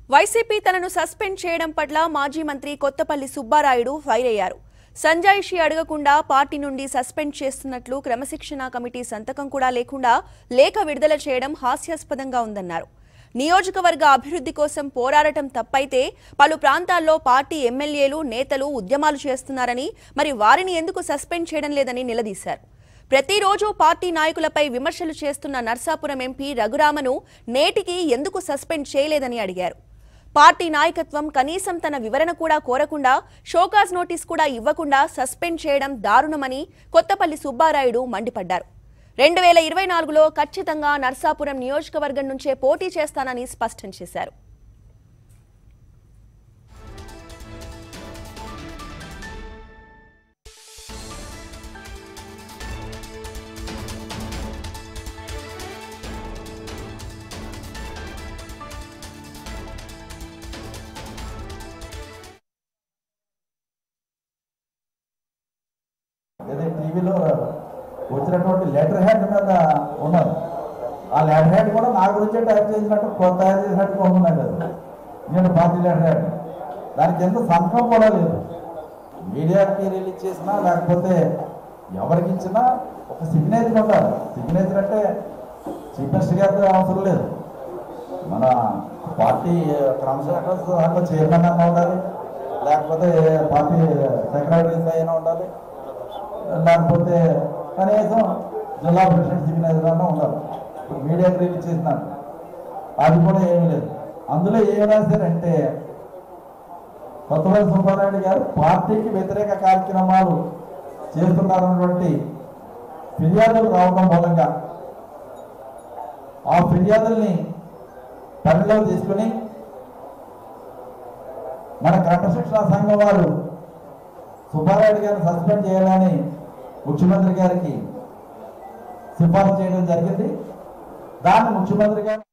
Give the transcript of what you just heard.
YCP తనను suspend చేయడం పట్ల మాజీ మంత్రి కొత్తపల్లి సుబ్బారాయుడు ఫైర్ అయ్యారు సంజాయిషి అడగకుండా పార్టీ నుండి సస్పెండ్ చేస్తున్నట్లు క్రమశిక్షణ కమిటీ సంతకం కూడా లేకుండా లేఖ విడుదల చేయడం హాస్యాస్పదంగా ఉందన్నారు నియోజకవర్గ అభివృద్ధి కోసం పోరాడటం తప్పైతే పలు ప్రాంతాల్లో పార్టీ ఎమ్మెల్యేలు నేతలు ఉద్యమాలు చేస్తున్నారని మరి వారిని ఎందుకు సస్పెండ్ చేయడం లేదని నిలదీశారు ప్రతిరోజు పార్టీ నాయకులపై విమర్శలు చేస్తున్న నర్సాపురం ఎంపీ రఘురామను నేటికి ఎందుకు సస్పెండ్ చేయలేదని అడిగారు పార్టీ నాయకత్వం కనీసం తన వివరణ కూడా కోరకుండా షోకాజ్ నోటీస్ కూడా ఇవ్వకుండా సస్పెండ్ చేయడం దారుణమని కొత్తపల్లి సుబ్బారాయుడు మండిపడ్డారు రెండు వేల ఇరవై నాలుగులో ఖచ్చితంగా నర్సాపురం నియోజకవర్గం నుంచే పోటీ చేస్తానని స్పష్టం చేశారు ఏదో టీవీలో వచ్చినటువంటి లెటర్ హెడ్ మీద ఉన్నారు ఆ లెటర్ హెడ్ కూడా నా గురించే టైప్ చేసినట్టు కొత్త తయారు చేసినట్టు కొంటున్నాడు అది నేను పార్టీ లెటర్ హెడ్ దానికి ఎంత సంతకం కూడా లేదు మీడియాకి రిలీజ్ చేసినా లేకపోతే ఎవరికి ఇచ్చినా ఒక సిగ్నేచర్ ఉండాలి సిగ్నేచర్ అంటే చీఫ్ మినిస్టర్ గారితో అవసరం లేదు మన పార్టీ క్రమశిక్షణ దాంట్లో చైర్మన్ అన్న ఉండాలి లేకపోతే పార్టీ సెక్రటరీస్ అయినా ఉండాలి లేకపోతే కనీసం జిల్లా ప్రెసిడెంట్ సిగ్నేచర్ అన్న ఉండాలి ఇప్పుడు మీడియాకి రిలీజ్ చేసినారు అది కూడా ఏమీ లేదు అందులో ఏం రాశారంటే కొత్తపల్లి సుబ్బారాయుడు గారు పార్టీకి వ్యతిరేక కార్యక్రమాలు చేస్తున్నారన్నటువంటి ఫిర్యాదులు రావడం మూలంగా ఆ ఫిర్యాదుల్ని పరిధిలో తీసుకుని మన క్రమశిక్షణ సంఘం వారు సుబ్బారాయుడు గారిని సస్పెండ్ చేయాలని ముఖ్యమంత్రి గారికి సిఫార్సు చేయడం జరిగింది దాన్ని ముఖ్యమంత్రి గారు